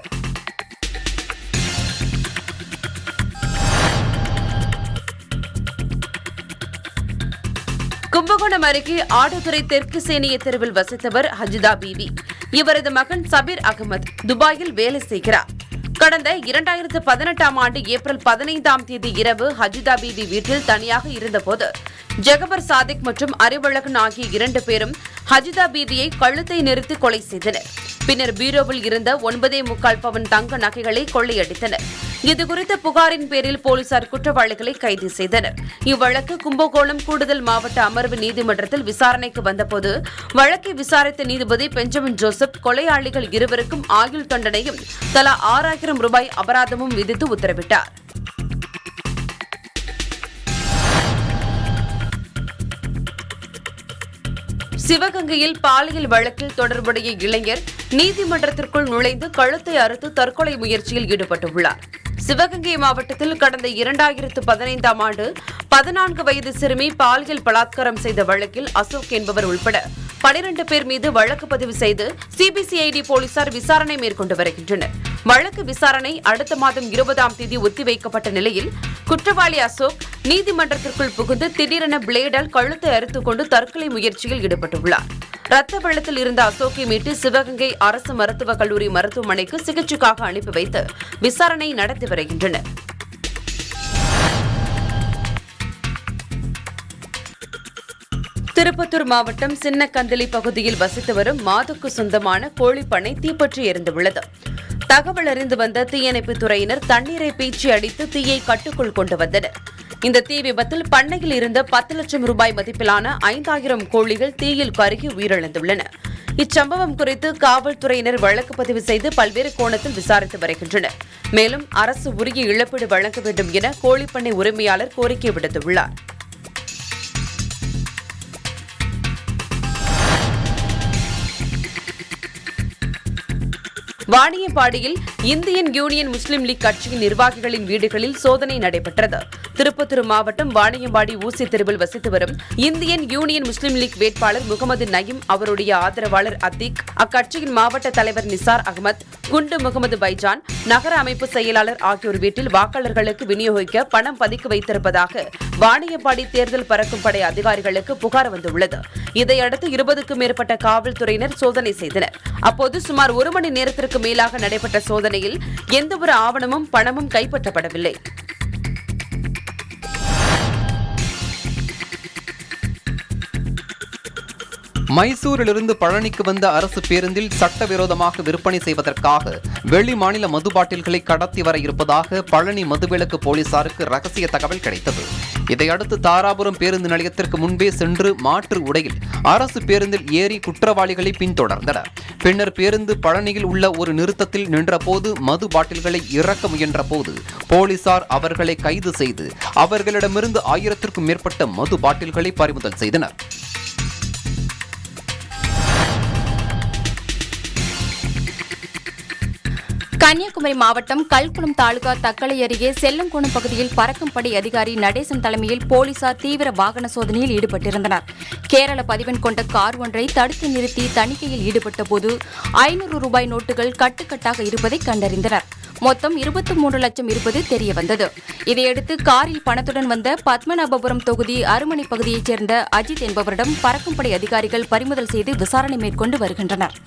கும்பகோணம் அருகே ஆடுதுறை தெற்கு சேனிய தெருவில் வசித்தவர் ஹஜிதா பீவி இவரது மகன் சபீர் அகமது துபாயில் வேலை செய்கிறார் கடந்த இரண்டாயிரத்து பதினெட்டாம் ஆண்டு ஏப்ரல் பதினைந்தாம் தேதி இரவு ஹஜிதா பீவி வீட்டில் தனியாக இருந்தபோது ஜெகபர் சாதிக் மற்றும் அறிவழகன் ஆகிய இரண்டு பேரும் ஹஜிதா பீதியை கழுத்தை நிறுத்தி கொலை செய்தனர் பின்னர் பீரோவில் இருந்த ஒன்பதே முக்கால் பவன் தங்க நகைகளை கொள்ளையடித்தனர் இதுகுறித்த புகாரின் பேரில் போலீசார் குற்றவாளிகளை கைது செய்தனர் இவ்வழக்கு கும்பகோணம் கூடுதல் மாவட்ட அமர்வு நீதிமன்றத்தில் விசாரணைக்கு வந்தபோது வழக்கை விசாரித்த நீதிபதி பெஞ்சமின் ஜோசப் கொலையாளிகள் இருவருக்கும் ஆயுள் தண்டனையும் தலா ஆறாயிரம் ரூபாய் அபராதமும் விதித்து உத்தரவிட்டார் சிவகங்கையில் பாலியல் வழக்கில் தொடர்புடைய இளைஞர் நீதிமன்றத்திற்குள் நுழைந்து கழுத்தை அறுத்து தற்கொலை முயற்சியில் ஈடுபட்டுள்ளார் சிவகங்கை மாவட்டத்தில் கடந்த இரண்டாயிரத்து பதினைந்தாம் ஆண்டு பதினான்கு வயது சிறுமி பாலியல் பலாத்காரம் செய்த வழக்கில் அசோக் என்பவர் உள்பட பனிரண்டு பேர் மீது வழக்கு பதிவு செய்து சிபிசிஐடி போலீசார் விசாரணை மேற்கொண்டு வருகின்றனர் வழக்கு விசாரணை அடுத்த மாதம் இருபதாம் தேதி ஒத்திவைக்கப்பட்ட நிலையில் குற்றவாளி அசோக் நீதிமன்றத்திற்குள் புகுந்து திடீரென பிளேடால் கழுத்தை அறுத்துக் கொண்டு தற்கொலை முயற்சியில் ஈடுபட்டுள்ளார் ரத்த வெள்ளத்தில் இருந்த அசோக்கை மீட்டு சிவகங்கை அரசு மருத்துவக் கல்லூரி மருத்துவமனைக்கு சிகிச்சைக்காக அனுப்பி வைத்து விசாரணை நடத்தி வருகின்றனர் திருப்பத்தூர் மாவட்டம் சின்னக்கந்தளி பகுதியில் வசித்து வரும் மாதுக்கு சொந்தமான கோழிப்பண்ணை தீப்பற்றி எரிந்துள்ளது தகவல் அறிந்து வந்த தீயணைப்புத் துறையினர் தண்ணீரை பீச்சி அடித்து தீயை கட்டுக்குள் கொண்டு வந்தனர் இந்த தீ விபத்தில் பண்ணையில் இருந்த பத்து லட்சம் ரூபாய் மதிப்பிலான ஐந்தாயிரம் கோழிகள் தீயில் கருகி உயிரிழந்துள்ளன இச்சம்பவம் குறித்து காவல்துறையினர் வழக்கு பதிவு செய்து பல்வேறு கோணத்தில் விசாரித்து வருகின்றனர் மேலும் அரசு உரிய இழப்பீடு வழங்க வேண்டும் என கோழிப்பண்ணை உரிமையாளர் கோரிக்கை விடுத்துள்ளார் வாணியம்பாடியில் இந்தியன் யூனியன் முஸ்லீம் லீக் கட்சியின் நிர்வாகிகளின் வீடுகளில் சோதனை நடைபெற்றது திருப்பத்தூர் மாவட்டம் வாணியம்பாடி ஊசி தெருவில் வசித்து வரும் இந்தியன் யூனியன் முஸ்லீம் லீக் வேட்பாளர் முகமது நயீம் அவருடைய ஆதரவாளர் அத்தீக் அக்கட்சியின் மாவட்ட தலைவர் நிசார் அகமத் குண்டு முகமது பைஜான் நகர அமைப்பு செயலாளர் ஆகியோர் வீட்டில் வாக்காளர்களுக்கு விநியோகிக்க பணம் பதுக்கி வைத்திருப்பதாக வாணியம்பாடி தேர்தல் பறக்கும் படை அதிகாரிகளுக்கு புகார் வந்துள்ளது இதையடுத்து இருபதுக்கும் மேற்பட்ட காவல்துறையினர் சோதனை செய்தனர் அப்போது சுமார் ஒரு மணி நேரத்திற்கு மேலாக நடைபெற்ற சோதனையில் எந்தவொரு ஆவணமும் பணமும் கைப்பற்றப்படவில்லை மைசூரிலிருந்து பழனிக்கு வந்த அரசு பேருந்தில் சட்டவிரோதமாக விற்பனை செய்வதற்காக வெளி மாநில மது பாட்டில்களை கடத்தி வர இருப்பதாக பழனி மதுவிலக்கு போலீசாருக்கு ரகசிய தகவல் கிடைத்தது இதையடுத்து தாராபுரம் பேருந்து நிலையத்திற்கு முன்பே சென்று மாற்று உடையில் அரசு பேருந்தில் ஏறி குற்றவாளிகளை பின்தொடர்ந்தனர் பின்னர் பேருந்து பழனியில் உள்ள ஒரு நிறுத்தத்தில் நின்றபோது மது பாட்டில்களை இறக்க முயன்ற போது போலீசார் அவர்களை கைது செய்து அவர்களிடமிருந்து ஆயிரத்திற்கும் மேற்பட்ட மது பாட்டில்களை பறிமுதல் செய்தனர் கன்னியாகுமரி மாவட்டம் கல்குளம் தாலுகா தக்கலை அருகே செல்லங்குளம் பகுதியில் பறக்கும் படை அதிகாரி நடேசன் தலைமையில் போலீசார் தீவிர வாகன சோதனையில் ஈடுபட்டிருந்தனர் கேரள பதிவெண் கொண்ட கார் ஒன்றை தடுத்து நிறுத்தி தணிக்கையில் ஈடுபட்டபோது ஐநூறு ரூபாய் நோட்டுகள் கட்டுக்கட்டாக இருப்பதை கண்டறிந்தனர் மொத்தம் இருபத்தி மூன்று லட்சம் இருப்பது தெரியவந்தது இதையடுத்து காரில் பணத்துடன் வந்த பத்மநாபபுரம் தொகுதி அருமனை பகுதியைச் சேர்ந்த அஜித் என்பவரிடம் பறக்கும் படை அதிகாரிகள் பறிமுதல் செய்து விசாரணை மேற்கொண்டு வருகின்றனர்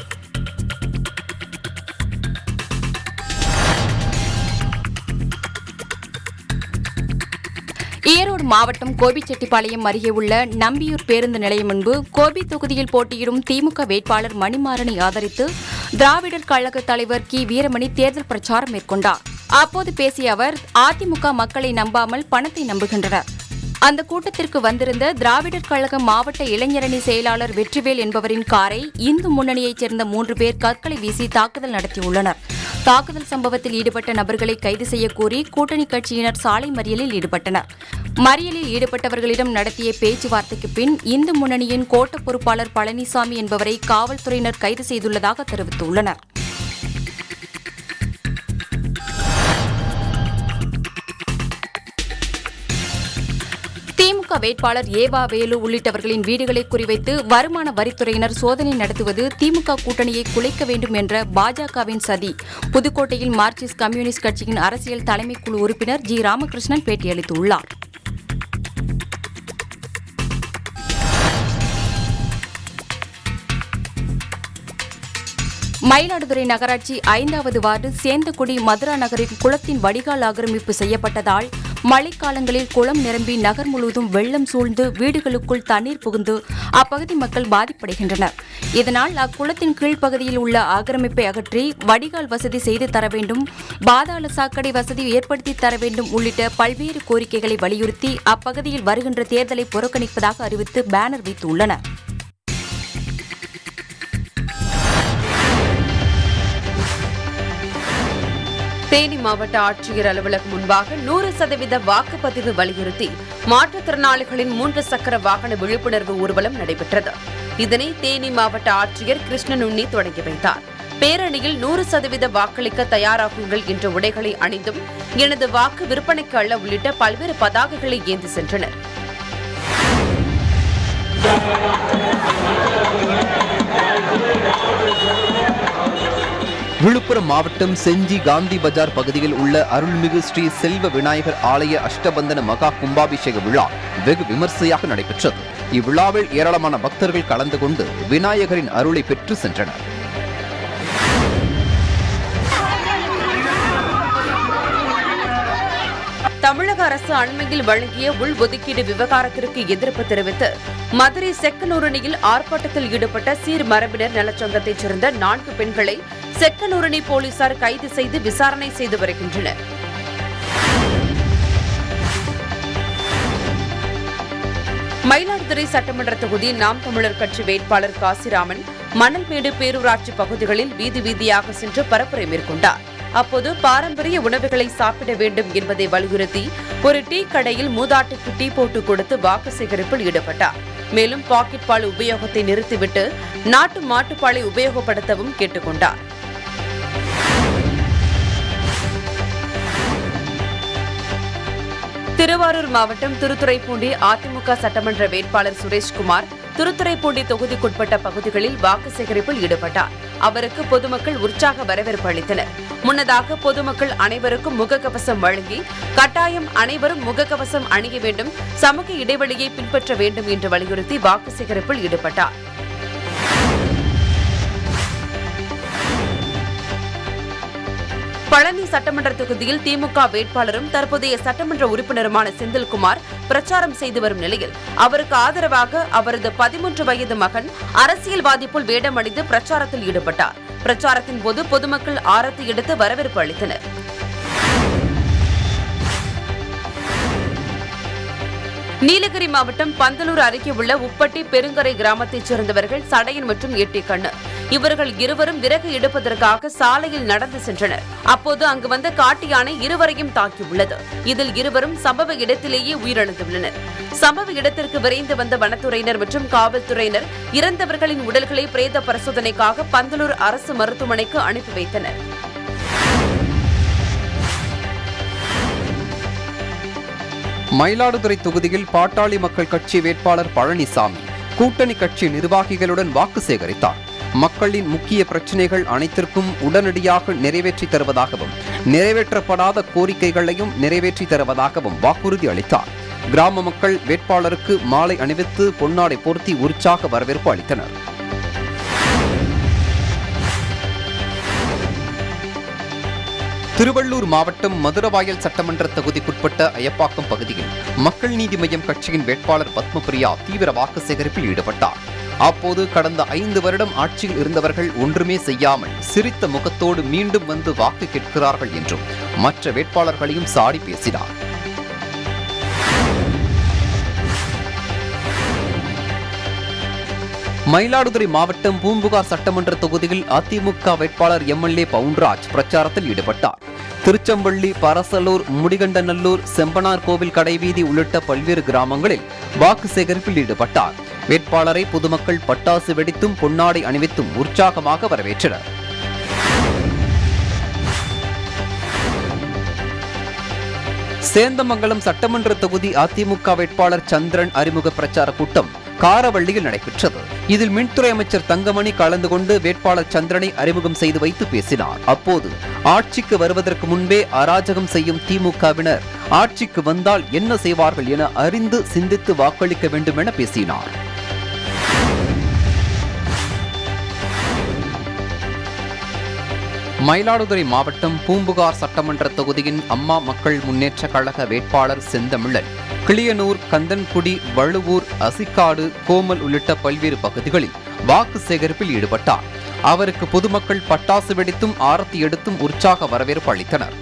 ஈரோடு மாவட்டம் கோபிச்செட்டிப்பாளையம் அருகே உள்ள நம்பியூர் பேருந்து நிலையம் முன்பு கோபி தொகுதியில் போட்டியிடும் திமுக வேட்பாளர் மணிமாறனை ஆதரித்து திராவிடர் கழக தலைவர் கி வீரமணி தேர்தல் பிரச்சாரம் மேற்கொண்டார் அப்போது பேசிய அவர் அதிமுக மக்களை நம்பாமல் பணத்தை நம்புகின்றனர் அந்த கூட்டத்திற்கு வந்திருந்த திராவிடர் கழக மாவட்ட இளைஞரணி செயலாளர் வெற்றிவேல் என்பவரின் காரை இந்து முன்னணியைச் சேர்ந்த மூன்று பேர் கற்களை வீசி தாக்குதல் நடத்தியுள்ளனர் தாக்குதல் சம்பவத்தில் ஈடுபட்ட நபர்களை கைது செய்ய கோரி கூட்டணி கட்சியினர் சாலை மறியலில் ஈடுபட்டனர் மறியலில் ஈடுபட்டவர்களிடம் நடத்திய பேச்சுவார்த்தைக்கு பின் இந்து முன்னணியின் கோட்ட பொறுப்பாளர் பழனிசாமி என்பவரை காவல்துறையினர் கைது செய்துள்ளதாக தெரிவித்துள்ளனர் திமுக வேட்பாளர் ஏவா வேலு உள்ளிட்டவர்களின் வீடுகளை குறிவைத்து வருமான வரித்துறையினர் சோதனை நடத்துவது திமுக கூட்டணியை குலைக்க வேண்டும் என்ற பாஜகவின் சதி புதுக்கோட்டையில் மார்க்சிஸ்ட் கம்யூனிஸ்ட் கட்சியின் அரசியல் தலைமைக்குழு உறுப்பினர் ஜி ராமகிருஷ்ணன் பேட்டியளித்துள்ளார் மயிலாடுதுறை நகராட்சி ஐந்தாவது வார்டு சேந்தக்குடி மதுரா நகரின் குளத்தின் வடிகால் ஆக்கிரமிப்பு செய்யப்பட்டதால் மழைக்காலங்களில் குளம் நிரம்பி நகர் முழுவதும் வெள்ளம் சூழ்ந்து வீடுகளுக்குள் தண்ணீர் புகுந்து அப்பகுதி மக்கள் பாதிப்படைகின்றனர் இதனால் அக்குளத்தின் கீழ்ப்பகுதியில் உள்ள ஆக்கிரமிப்பை அகற்றி வடிகால் வசதி செய்து தர வேண்டும் பாதாள சாக்கடை வசதி ஏற்படுத்தி தர வேண்டும் உள்ளிட்ட பல்வேறு கோரிக்கைகளை வலியுறுத்தி அப்பகுதியில் வருகின்ற தேர்தலை புறக்கணிப்பதாக அறிவித்து பேனர் வைத்துள்ளனர் தேனி மாவட்ட ஆட்சியர் அலுவலகம் முன்பாக நூறு சதவீத வாக்குப்பதிவு வலியுறுத்தி மாற்றுத்திறனாளிகளின் மூன்று சக்கர வாகன விழிப்புணர்வு ஊர்வலம் நடைபெற்றது இதனை தேனி மாவட்ட ஆட்சியர் கிருஷ்ணன் உண்ணி தொடங்கி வைத்தார் பேரணியில் நூறு சதவீத வாக்களிக்க தயாராகுங்கள் என்ற உடைகளை அணிந்தும் எனது வாக்கு விற்பனைக்கு அல்ல உள்ளிட்ட பல்வேறு பதாகைகளை ஏந்தி சென்றனர் விழுப்புரம் மாவட்டம் செஞ்சி காந்தி பஜார் பகுதியில் உள்ள அருள்மிகு ஸ்ரீ செல்வ விநாயகர் ஆலய அஷ்டபந்தன மகா கும்பாபிஷேக விழா வெகு விமர்சையாக நடைபெற்றது இவ்விழாவில் ஏராளமான பக்தர்கள் கலந்து கொண்டு விநாயகரின் அருளை பெற்று சென்றனர் தமிழக அரசு அண்மையில் வழங்கிய உள்ஒதுக்கீடு விவகாரத்திற்கு எதிர்ப்பு தெரிவித்து மதுரை செக்கனூரணியில் ஆர்ப்பாட்டத்தில் ஈடுபட்ட சீர் மரபினர் நலச்சங்கத்தைச் சேர்ந்த நான்கு பெண்களை செக்கனூரணி போலீசார் கைது செய்து விசாரணை செய்து வருகின்றனர் மயிலாடுதுறை சட்டமன்ற தொகுதி நாம் தமிழர் கட்சி வேட்பாளர் காசிராமன் மணல்மேடு பேரூராட்சி பகுதிகளில் வீதி வீதியாக சென்று பரப்புரை மேற்கொண்டார் அப்போது பாரம்பரிய உணவுகளை சாப்பிட வேண்டும் என்பதை வலியுறுத்தி ஒரு டீ கடையில் மூதாட்டிக்கு டீ போட்டு கொடுத்து வாக்கு சேகரிப்பில் ஈடுபட்டார் மேலும் பாக்கெட் பால் உபயோகத்தை நிறுத்திவிட்டு நாட்டு மாட்டுப்பாலை உபயோகப்படுத்தவும் கேட்டுக்கொண்டார் திருவாரூர் மாவட்டம் திருத்துறைப்பூண்டி அதிமுக சட்டமன்ற வேட்பாளர் சுரேஷ்குமார் திருத்துறைப்பூண்டி தொகுதிக்குட்பட்ட பகுதிகளில் வாக்கு சேகரிப்பில் ஈடுபட்டார் அவருக்கு பொதுமக்கள் உற்சாக வரவேற்பு அளித்தனர் முன்னதாக பொதுமக்கள் அனைவருக்கும் முகக்கவசம் வழங்கி கட்டாயம் அனைவரும் முகக்கவசம் அணிய வேண்டும் சமூக இடைவெளியை பின்பற்ற வேண்டும் என்று வலியுறுத்தி வாக்கு சேகரிப்பில் ஈடுபட்டார் பழனி சட்டமன்ற தொகுதியில் திமுக வேட்பாளரும் தற்போதைய சட்டமன்ற உறுப்பினருமான செந்தில்குமார் பிரச்சாரம் செய்து வரும் நிலையில் அவருக்கு ஆதரவாக அவரது பதிமூன்று வயது மகன் அரசியல்வாதி போல் வேடமணிந்து பிரச்சாரத்தில் ஈடுபட்டார் பிரச்சாரத்தின் போது பொதுமக்கள் ஆரத்தி எடுத்து வரவேற்பு அளித்தனர் நீலகிரி மாவட்டம் பந்தலூர் அருகே உள்ள உப்பட்டி பெருங்கரை கிராமத்தைச் சேர்ந்தவர்கள் சடையன் மற்றும் எட்டிக்கண்ணு இவர்கள் இருவரும் விறகு எடுப்பதற்காக சாலையில் நடந்து சென்றனர் அப்போது அங்கு வந்த காட்டு யானை இருவரையும் தாக்கியுள்ளது இதில் இருவரும் சம்பவ இடத்திலேயே உயிரிழந்துள்ளனர் சம்பவ இடத்திற்கு விரைந்து வந்த வனத்துறையினர் மற்றும் காவல்துறையினர் இறந்தவர்களின் உடல்களை பிரேத பரிசோதனைக்காக பந்தலூர் அரசு மருத்துவமனைக்கு அனுப்பி வைத்தனர் மயிலாடுதுறை தொகுதியில் பாட்டாளி மக்கள் கட்சி வேட்பாளர் பழனிசாமி கூட்டணி கட்சி நிர்வாகிகளுடன் வாக்கு சேகரித்தார் மக்களின் முக்கிய பிரச்சினைகள் அனைத்திற்கும் உடனடியாக நிறைவேற்றி தருவதாகவும் நிறைவேற்றப்படாத கோரிக்கைகளையும் நிறைவேற்றி தருவதாகவும் வாக்குறுதி அளித்தார் கிராம மக்கள் வேட்பாளருக்கு மாலை அணிவித்து பொன்னாடை போர்த்தி உற்சாக வரவேற்பு அளித்தனர் திருவள்ளூர் மாவட்டம் மதுரவாயல் சட்டமன்ற தொகுதிக்குட்பட்ட அயப்பாக்கம் பகுதியில் மக்கள் நீதி மய்யம் கட்சியின் வேட்பாளர் பத்மபிரியா தீவிர வாக்கு சேகரிப்பில் ஈடுபட்டார் அப்போது கடந்த ஐந்து வருடம் ஆட்சியில் இருந்தவர்கள் ஒன்றுமே செய்யாமல் சிரித்த முகத்தோடு மீண்டும் வந்து வாக்கு கேட்கிறார்கள் என்றும் மற்ற வேட்பாளர்களையும் சாடி பேசினார் மயிலாடுதுறை மாவட்டம் பூம்புகார் சட்டமன்ற தொகுதியில் அதிமுக வேட்பாளர் எம்எல்ஏ பவுன்ராஜ் பிரச்சாரத்தில் ஈடுபட்டார் திருச்செம்பள்ளி பரசலூர் முடிகண்டநல்லூர் செம்பனார் கோவில் கடைவீதி உள்ளிட்ட பல்வேறு கிராமங்களில் வாக்கு சேகரிப்பில் ஈடுபட்டார் வேட்பாளரை பொதுமக்கள் பட்டாசு வெடித்தும் பொன்னாடை அணிவித்தும் உற்சாகமாக வரவேற்றனர் சேந்தமங்கலம் சட்டமன்ற தொகுதி அதிமுக வேட்பாளர் சந்திரன் அறிமுக பிரச்சார கூட்டம் காரவள்ளியில் நடைபெற்றது இதில் மின்துறை அமைச்சர் தங்கமணி கலந்து கொண்டு வேட்பாளர் சந்திரனை அறிமுகம் செய்து வைத்து பேசினார் அப்போது ஆட்சிக்கு வருவதற்கு முன்பே அராஜகம் செய்யும் திமுகவினர் ஆட்சிக்கு வந்தால் என்ன செய்வார்கள் என அறிந்து சிந்தித்து வாக்களிக்க வேண்டும் என பேசினார் மயிலாடுதுறை மாவட்டம் பூம்புகார் சட்டமன்ற தொகுதியின் அம்மா மக்கள் முன்னேற்ற கழக வேட்பாளர் செந்தமிழன் கிளியனூர் கந்தன்குடி வழுவூர் அசிக்காடு கோமல் உள்ளிட்ட பல்வேறு பகுதிகளில் வாக்கு சேகரிப்பில் ஈடுபட்டார் அவருக்கு பொதுமக்கள் பட்டாசு வெடித்தும் ஆரத்தி எடுத்தும் உற்சாக வரவேற்பு அளித்தனர்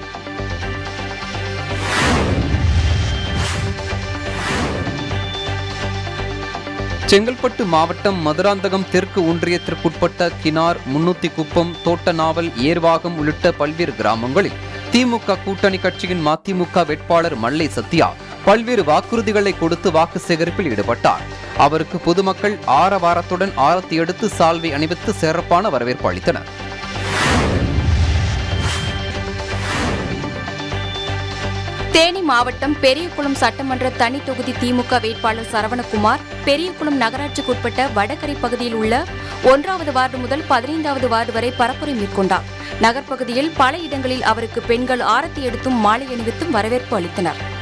செங்கல்பட்டு மாவட்டம் மதுராந்தகம் தெற்கு ஒன்றியத்திற்குட்பட்ட கினார் முன்னூத்தி குப்பம் தோட்டநாவல் ஏர்வாகம் உள்ளிட்ட பல்வேறு கிராமங்களில் திமுக கூட்டணி கட்சியின் மதிமுக வேட்பாளர் மல்லை சத்யா பல்வேறு வாக்குறுதிகளை கொடுத்து வாக்கு சேகரிப்பில் ஈடுபட்டார் அவருக்கு பொதுமக்கள் ஆரவாரத்துடன் ஆரத்தி எடுத்து சால்வை அணிவித்து சிறப்பான வரவேற்பு அளித்தனர் தேனி மாவட்டம் பெரியகுளம் சட்டமன்ற தனி தொகுதி திமுக வேட்பாளர் சரவணகுமார் பெரியகுளம் நகராட்சிக்குட்பட்ட வடகரை பகுதியில் உள்ள ஒன்றாவது வார்டு முதல் பதினைந்தாவது வார்டு வரை பரப்புரை மேற்கொண்டார் நகர்ப்பகுதியில் பல இடங்களில் அவருக்கு பெண்கள் ஆரத்தி எடுத்தும் மாலை அணிவித்தும் வரவேற்பு அளித்தனர்